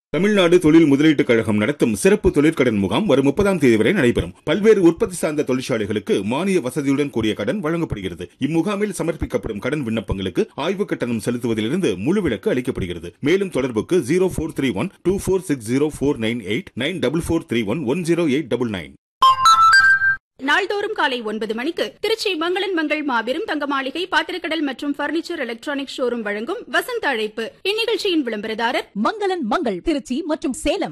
தமிழ்நாடு தொழில் முதலீட்டுக் கழகம் நடத்தும் சிறப்பு தொழிற்கடன் முகாம் வரும் முப்பதாம் தேதி வரை நடைபெறும் பல்வேறு உற்பத்தி சார்ந்த தொழிற்சாலைகளுக்கு மானிய வசதியுடன் கூடிய கடன் வழங்கப்படுகிறது இம்முகாமில் சமர்ப்பிக்கப்படும் கடன் விண்ணப்பங்களுக்கு ஆய்வு கட்டணம் செலுத்துவதிலிருந்து முழு விலக்கு அளிக்கப்படுகிறது மேலும் தொடர்புக்கு zero four three one two four six zero four nine eight nine double four three one one zero eight double nine நாள்தோறும் காலை ஒன்பது மணிக்கு திருச்சி மங்களன் மங்கள் மாபெரும் தங்க மாளிகை பாத்திரக்கடல் மற்றும் பர்னிச்சர் எலக்ட்ரானிக் ஷோரூம் வழங்கும் வசந்த அழைப்பு இந்நிகழ்ச்சியின் விளம்பரதாரர் மங்களன் மங்கள் திருச்சி மற்றும் சேலம்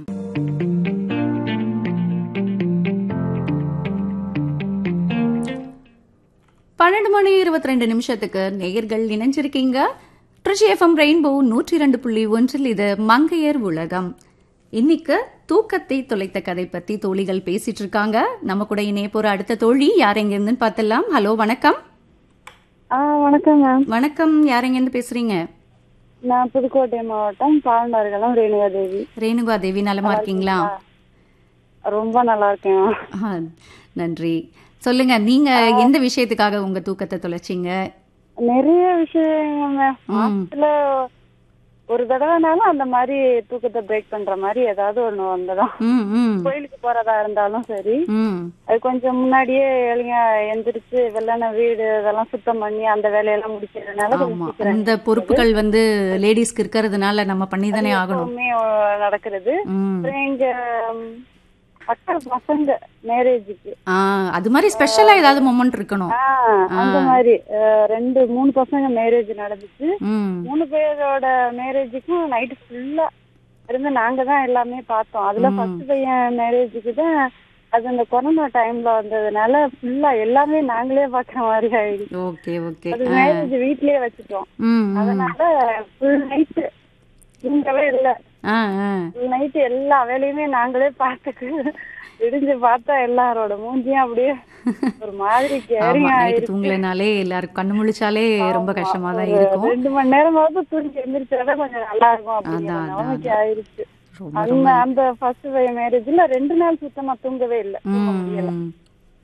பன்னெண்டு மணி இருபத்தி ரெண்டு நிமிஷத்துக்கு நேயர்கள் இணைஞ்சிருக்கீங்க ட்ரிச்சி எஃப்எம் ரெயின்போ நூற்றி இரண்டு புள்ளி ஒன்றில் இது மங்கையர் உலகம் இன்னைக்கு தூக்கத்தை தொலைத்த கதை பத்தி தோழிகள் பேசிட்டு இருக்காங்க நம்ம கூட இணைய போற அடுத்த தோழி யார் எங்க இருந்துன்னு பார்த்தலாம் ஹலோ வணக்கம் ஆ வணக்கம் மேம் வணக்கம் யார் எங்க இருந்து பேசுறீங்க நான் புதுக்கோட்டை மாவட்டம் பாலனார்கலம் ரேணுகா தேவி ரேணுகா தேவி நலமா இருக்கீங்களா ரொம்ப நல்லா இருக்கேன் ma'am. ஆ, நன்றி சொல்லுங்க நீங்க எந்த விஷயத்துக்காக உங்க தூக்கத்தை தொலைச்சீங்க நிறைய விஷயங்க மேம் மாசத்துல ஒரு தடவைனாலும் அந்த மாதிரி தூக்கத்தை பிரேக் பண்ற மாதிரி ஏதாவது ஒண்ணு வந்ததும் ம் ம் கோயிலுக்கு போறதா இருந்தாலும் சரி ம் அது கொஞ்சம் முன்னாடியே எழுங்க எந்திரிச்சு வெள்ளன வீடு இதெல்லாம் சுத்தம் பண்ணி அந்த வேலையெல்லாம் முடிக்கிறதுனால கொஞ்சம் ஆமா சீக்கிரம் இந்த பொறுப்புகள் வந்து லேடிஸ்க்கு இருக்கிறதுனால நம்ம பண்ணி தானே ஆகணும் எப்பவுமே நடக்கிறது ம் அப்புறம் எங்க ம், அக்கா பசங்க மேரேஜுக்கு ஆ அது மாதிரி ஸ்பெஷலா ஏதாவது மொமெண்ட் இருக்கணும் ஆ, அந்த மாதிரி அஹ், ரெண்டு மூணு பசங்க மேரேஜ் நடந்துச்சு ம் மூணு பேரோட மேரேஜுக்கும் நைட்டு ஃபுல்லா இருந்து நாங்க தான் எல்லாமே பார்த்தோம் அதுல ஃபர்ஸ்ட் பையன் மேரேஜுக்கு தான் அது அந்த கொரோனா டைம்ல வந்ததுனால ஃபுல்லா எல்லாமே நாங்களே பாக்குற மாதிரி ஆயிடுச்சு ஓகே ஓகே அது மேரேஜ் வீட்லயே வச்சுட்டோம் ம் ம். அதனால ஃபுல் நைட்டு தூங்கவே இல்லை ஆ ஆ ஃபுல் நைட்டு எல்லா வேலையுமே நாங்களே பார்த்துட்டு விடிஞ்சு பார்த்தா எல்லாரோட மூஞ்சியும் அப்படியே ஒரு மாதிரி ஆமா கேரிங் நைட்டு ஆயிடுச்சு தூங்கலைனாலே எல்லாரும் கண்ணு முழிச்சாலே ரொம்ப கஷ்டமா தான் ஒரு இருக்கும் ரெண்டு மணி நேரமாவது தூங்கி எந்திரிச்சாதான் கொஞ்சம் நல்லா இருக்கும் அப்படிங்கிற அதான், அதான், நிலைமைக்கு ஆயிருச்சு ரொம்ப அந்த அந்த ஃபர்ஸ்ட் பையன் மேரேஜ்ல ரெண்டு நாள் சுத்தமா தூங்கவே இல்லை தூங்க ம், முடியல ம்.